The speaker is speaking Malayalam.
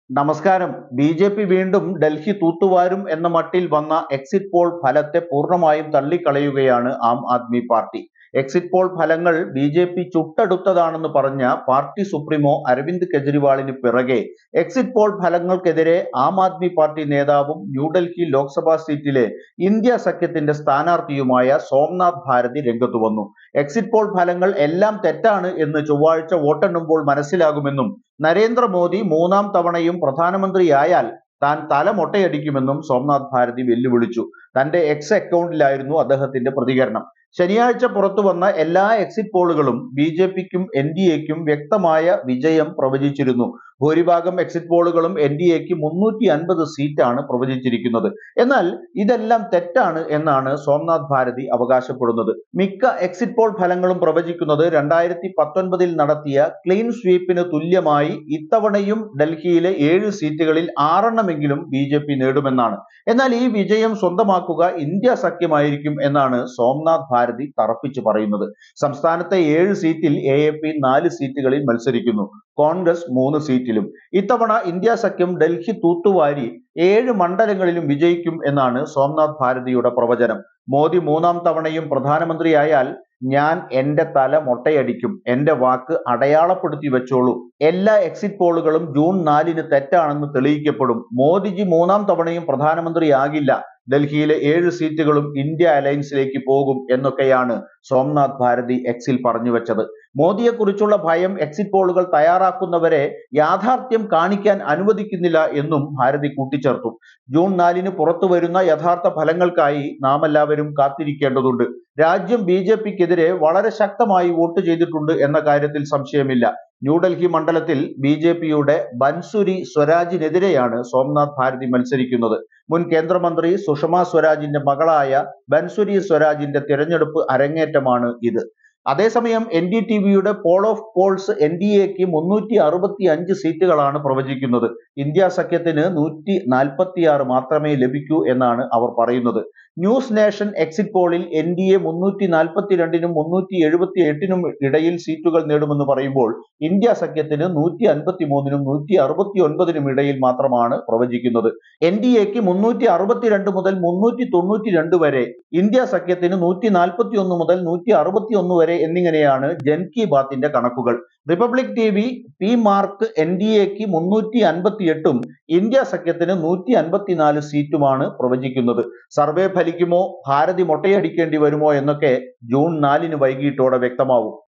നമസ്കാരം ബി ജെ പി വീണ്ടും ഡൽഹി തൂത്തുവാരും എന്ന മട്ടിൽ വന്ന എക്സിറ്റ് പോൾ ഫലത്തെ പൂർണ്ണമായും തള്ളിക്കളയുകയാണ് Aam Aadmi party exit poll ഫലങ്ങൾ ബി ജെ പി ചുട്ടെടുത്തതാണെന്ന് പറഞ്ഞ പാർട്ടി സുപ്രീമോ അരവിന്ദ് കെജ്രിവാളിന് പിറകെ എക്സിറ്റ് പോൾ ഫലങ്ങൾക്കെതിരെ ആം ആദ്മി പാർട്ടി നേതാവും ന്യൂഡൽഹി ലോക്സഭാ സീറ്റിലെ ഇന്ത്യ സഖ്യത്തിന്റെ സ്ഥാനാർത്ഥിയുമായ സോംനാഥ് ഭാരതി രംഗത്തു വന്നു എക്സിറ്റ് പോൾ ഫലങ്ങൾ എല്ലാം തെറ്റാണ് എന്ന് ചൊവ്വാഴ്ച വോട്ടെണ്ണുമ്പോൾ മനസ്സിലാകുമെന്നും നരേന്ദ്രമോദി മൂന്നാം തവണയും പ്രധാനമന്ത്രിയായാൽ താൻ തല മൊട്ടയടിക്കുമെന്നും സോംനാഥ് ഭാരതി വെല്ലുവിളിച്ചു തന്റെ എക്സ് അക്കൗണ്ടിലായിരുന്നു അദ്ദേഹത്തിന്റെ പ്രതികരണം ശനിയാഴ്ച പുറത്തു വന്ന എല്ലാ എക്സിറ്റ് പോളുകളും ബി ജെ പിക്കും എൻ ഡി എക്കും വ്യക്തമായ വിജയം പ്രവചിച്ചിരുന്നു ഭൂരിഭാഗം എക്സിറ്റ് പോളുകളും എൻ ഡി എക്ക് മുന്നൂറ്റി അൻപത് സീറ്റാണ് പ്രവചിച്ചിരിക്കുന്നത് എന്നാൽ ഇതെല്ലാം തെറ്റാണ് എന്നാണ് സോംനാഥ് ഭാരതി അവകാശപ്പെടുന്നത് മിക്ക എക്സിറ്റ് പോൾ ഫലങ്ങളും പ്രവചിക്കുന്നത് രണ്ടായിരത്തി പത്തൊൻപതിൽ നടത്തിയ ക്ലീൻ സ്വീപ്പിന് തുല്യമായി ഇത്തവണയും ഡൽഹിയിലെ ഏഴ് സീറ്റുകളിൽ ആറെണ്ണമെങ്കിലും ബി ജെ പി നേടുമെന്നാണ് എന്നാൽ ഈ വിജയം സ്വന്തമാക്കുക ഇന്ത്യ സഖ്യമായിരിക്കും എന്നാണ് സോംനാഥ് ഭാരതി തറപ്പിച്ചു പറയുന്നത് സംസ്ഥാനത്തെ ഏഴ് സീറ്റിൽ എ എ പി നാല് സീറ്റുകളിൽ മത്സരിക്കുന്നു കോൺഗ്രസ് മൂന്ന് സീറ്റിലും ഇത്തവണ ഇന്ത്യ സഖ്യം ഡൽഹി തൂത്തുവാരി ഏഴ് മണ്ഡലങ്ങളിലും വിജയിക്കും എന്നാണ് സോംനാഥ് ഭാരതിയുടെ പ്രവചനം മോദി മൂന്നാം തവണയും പ്രധാനമന്ത്രിയായാൽ ഞാൻ എന്റെ തല മൊട്ടയടിക്കും എന്റെ വാക്ക് അടയാളപ്പെടുത്തി വെച്ചോളൂ എല്ലാ എക്സിറ്റ് പോളുകളും ജൂൺ നാലിന് തെറ്റാണെന്ന് തെളിയിക്കപ്പെടും മോദിജി മൂന്നാം തവണയും പ്രധാനമന്ത്രിയാകില്ല ഡൽഹിയിലെ ഏഴ് സീറ്റുകളും ഇന്ത്യ അലയൻസിലേക്ക് പോകും എന്നൊക്കെയാണ് സോംനാഥ് ഭാരതി എക്സിൽ പറഞ്ഞു വെച്ചത് മോദിയെക്കുറിച്ചുള്ള ഭയം എക്സിറ്റ് പോളുകൾ തയ്യാറാക്കുന്നവരെ യാഥാർത്ഥ്യം കാണിക്കാൻ അനുവദിക്കുന്നില്ല എന്നും ഭാരതി കൂട്ടിച്ചേർത്തു ജൂൺ നാലിന് പുറത്തു വരുന്ന യഥാർത്ഥ ഫലങ്ങൾക്കായി നാം എല്ലാവരും കാത്തിരിക്കേണ്ടതുണ്ട് രാജ്യം ബി ജെ പിക്കെതിരെ വളരെ ശക്തമായി വോട്ട് ചെയ്തിട്ടുണ്ട് എന്ന കാര്യത്തിൽ സംശയമില്ല ന്യൂഡൽഹി മണ്ഡലത്തിൽ ബി ജെ പിയുടെ ബൻസുരി സ്വരാജിനെതിരെയാണ് സോംനാഥ് ഭാരതി മത്സരിക്കുന്നത് മുൻ കേന്ദ്രമന്ത്രി സുഷമ സ്വരാജിന്റെ മകളായ ബൻസുരി സ്വരാജിന്റെ തിരഞ്ഞെടുപ്പ് അരങ്ങേറ്റമാണ് ഇത് അതേസമയം എൻ ഡി ടി വിയുടെ poll of polls N D എക്ക് മുന്നൂറ്റി അറുപത്തി അഞ്ച് സീറ്റുകളാണ് പ്രവചിക്കുന്നത് ഇന്ത്യ സഖ്യത്തിന് നൂറ്റി നാൽപ്പത്തി ആറ് മാത്രമേ ലഭിക്കൂ എന്നാണ് അവർ പറയുന്നത് ന്യൂസ് നേഷൻ എക്സിറ്റ് പോളിൽ എൻ ഡി എ മുന്നൂറ്റി നാൽപ്പത്തി രണ്ടിനും മുന്നൂറ്റി എഴുപത്തി എട്ടിനും ഇടയിൽ സീറ്റുകൾ നേടുമെന്ന് പറയുമ്പോൾ ഇന്ത്യ സഖ്യത്തിന് നൂറ്റി അൻപത്തി മൂന്നിനും നൂറ്റി അറുപത്തി ഒൻപതിനും ഇടയിൽ മാത്രമാണ് പ്രവചിക്കുന്നത് എൻ ഡി എക്ക് മുന്നൂറ്റി അറുപത്തിരണ്ട് മുതൽ മുന്നൂറ്റി തൊണ്ണൂറ്റി രണ്ട് വരെ ഇന്ത്യ സഖ്യത്തിന് നൂറ്റി നാൽപ്പത്തി ഒന്ന് മുതൽ നൂറ്റി അറുപത്തി ഒന്ന് വരെ എന്നിങ്ങനെയാണ് ജൻ കി ബാത്തിന്റെ കണക്കുകൾ Republic T V P Marq N D എക്ക് മുന്നൂറ്റി അൻപത്തി എട്ടും ഇന്ത്യ സഖ്യത്തിന് നൂറ്റി അൻപത്തിനാല് സീറ്റുമാണ് പ്രവചിക്കുന്നത് സർവേ ഫലിക്കുമോ ഭാരതി മൊട്ടയടിക്കേണ്ടി വരുമോ എന്നൊക്കെ ജൂൺ നാലിന് വൈകിട്ടോടെ വ്യക്തമാവും